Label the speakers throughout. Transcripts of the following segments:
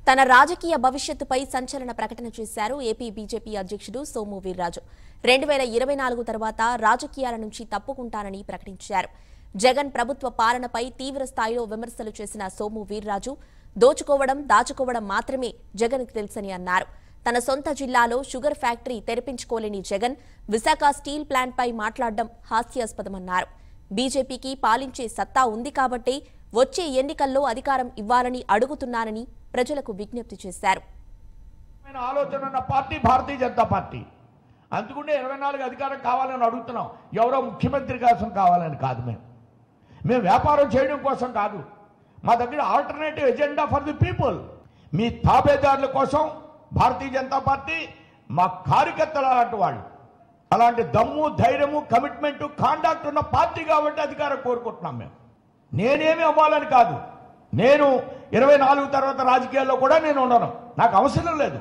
Speaker 1: తన రాజకీయ భవిష్యత్తుపై సంచలన ప్రకటన చేశారు ఏపీ బీజేపీ అధ్యక్షుడు సోము వీర్రాజు రెండు వేల ఇరవై నాలుగు తర్వాత రాజకీయాల నుంచి తప్పుకుంటానని ప్రకటించారు జగన్ ప్రభుత్వ పాలనపై తీవ్ర స్థాయిలో విమర్శలు చేసిన సోము వీర్రాజు దోచుకోవడం దాచుకోవడం మాత్రమే జగన్కు తెలుసని అన్నారు తన సొంత జిల్లాలో షుగర్ ఫ్యాక్టరీ తెరిపించుకోలేని జగన్ విశాఖ స్టీల్ ప్లాంట్పై మాట్లాడడం హాస్యాస్పదమన్నారు బీజేపీకి పాలించే సత్తా ఉంది కాబట్టే వచ్చే ఎన్నికల్లో అధికారం ఇవ్వాలని అడుగుతున్నానని ప్రజలకు విజ్ఞప్తి చేశారు
Speaker 2: ఆయన ఆలోచన ఉన్న పార్టీ భారతీయ జనతా పార్టీ అందుకుంటే ఇరవై నాలుగు అధికారం కావాలని అడుగుతున్నాం ఎవరో ముఖ్యమంత్రి కోసం కావాలని కాదు మేము మేము వ్యాపారం చేయడం కోసం కాదు మా దగ్గర alternative agenda for the people మీ తాబేదారుల కోసం భారతీయ జనతా పార్టీ మా కార్యకర్తలు అలాంటి వాళ్ళు అలాంటి దమ్ము ధైర్యము కమిట్మెంట్ కాండాక్ట్ ఉన్న పార్టీ కాబట్టి అధికారం కోరుకుంటున్నాం మేము నేనేమి అవ్వాలని కాదు నేను ఇరవై నాలుగు తర్వాత రాజకీయాల్లో కూడా నేను ఉండను నాకు అవసరం లేదు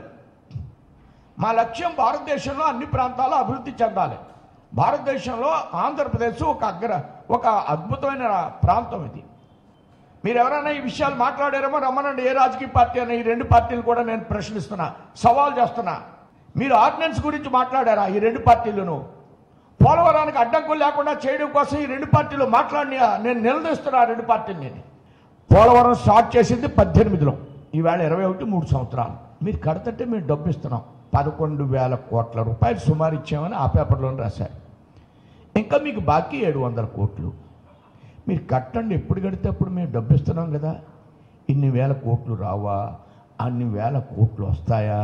Speaker 2: మా లక్ష్యం భారతదేశంలో అన్ని ప్రాంతాలు అభివృద్ధి చెందాలి భారతదేశంలో ఆంధ్రప్రదేశ్ ఒక అగ్ర ఒక అద్భుతమైన ప్రాంతం ఇది మీరు ఎవరైనా ఈ విషయాలు మాట్లాడారేమో రమ్మనండి ఏ రాజకీయ పార్టీ అని ఈ రెండు పార్టీలు కూడా నేను ప్రశ్నిస్తున్నా సవాల్ చేస్తున్నా మీరు ఆర్డినెన్స్ గురించి మాట్లాడారా ఈ రెండు పార్టీలను పోలవరానికి అడ్డంకులు లేకుండా చేయడం కోసం ఈ రెండు పార్టీలు మాట్లాడి నేను నిలదీస్తున్నా ఆ రెండు పార్టీలు నేను పోలవరం స్టార్ట్ చేసింది పద్దెనిమిదిలో ఈవేళ ఇరవై ఒకటి మూడు సంవత్సరాలు మీరు కడతంటే మేము డబ్బు ఇస్తున్నాం పదకొండు వేల కోట్ల రూపాయలు సుమారు ఇచ్చామని ఆ పేపర్లోనే రాశారు ఇంకా మీకు బాకీ ఏడు వందల కోట్లు మీరు కట్టండి ఎప్పుడు కడితే అప్పుడు మేము డబ్బు ఇస్తున్నాం కదా ఇన్ని వేల కోట్లు రావా అన్ని వేల కోట్లు వస్తాయా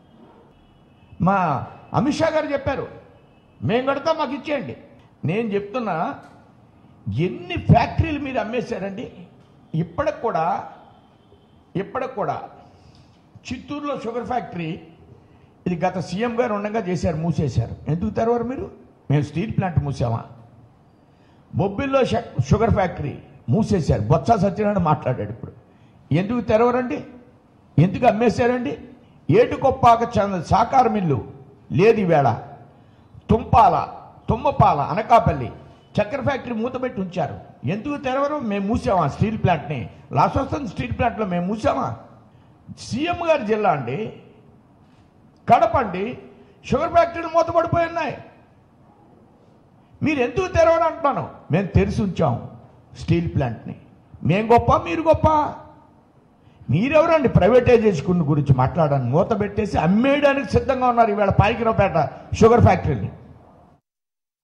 Speaker 2: మా అమిత్ షా గారు చెప్పారు మేము కడతాం మాకు ఇచ్చేయండి నేను చెప్తున్నా ఎన్ని ఫ్యాక్టరీలు మీరు అమ్మేశారండి ఇప్పటికి కూడా ఇప్పటికి కూడా చిత్తూరులో షుగర్ ఫ్యాక్టరీ ఇది గత సీఎం గారు ఉండగా చేశారు మూసేశారు ఎందుకు తెరవరు మీరు మేము స్టీల్ ప్లాంట్ మూసామా బొబ్బిల్లో ష- షుగర్ ఫ్యాక్టరీ మూసేశారు బొత్స సత్యనారాయణ మాట్లాడాడు ఇప్పుడు ఎందుకు తెరవరండి ఎందుకు అమ్మేశారండి ఏటుకొప్పాక చంద సాకార మిల్లు లేదు ఈవేళ తుంపాల తుమ్మపాల అనకాపల్లి చక్కెర ఫ్యాక్టరీ మూతపెట్టి ఉంచారు ఎందుకు తెరవరు మేము మూసామా స్టీల్ ప్లాంట్ని లాస్ వస్తుంది స్టీల్ ప్లాంట్లో మేము మూసామా సీఎం గారి జిల్లా అండి కడప అండి షుగర్ ఫ్యాక్టరీలు మూతపడిపోయి ఉన్నాయి మీరు ఎందుకు తెరవని అంటున్నాను మేము తెరిచి ఉంచాం స్టీల్ ప్లాంట్ని మేము గొప్ప మీరు గొప్ప మీరెవరండి ప్రైవేటైజేషన్ గురించి మాట్లాడడానికి మూత పెట్టేసి అమ్మేయడానికి సిద్ధంగా ఉన్నారు ఈవేళ పాయికిరావుపేట షుగర్ ఫ్యాక్టరీని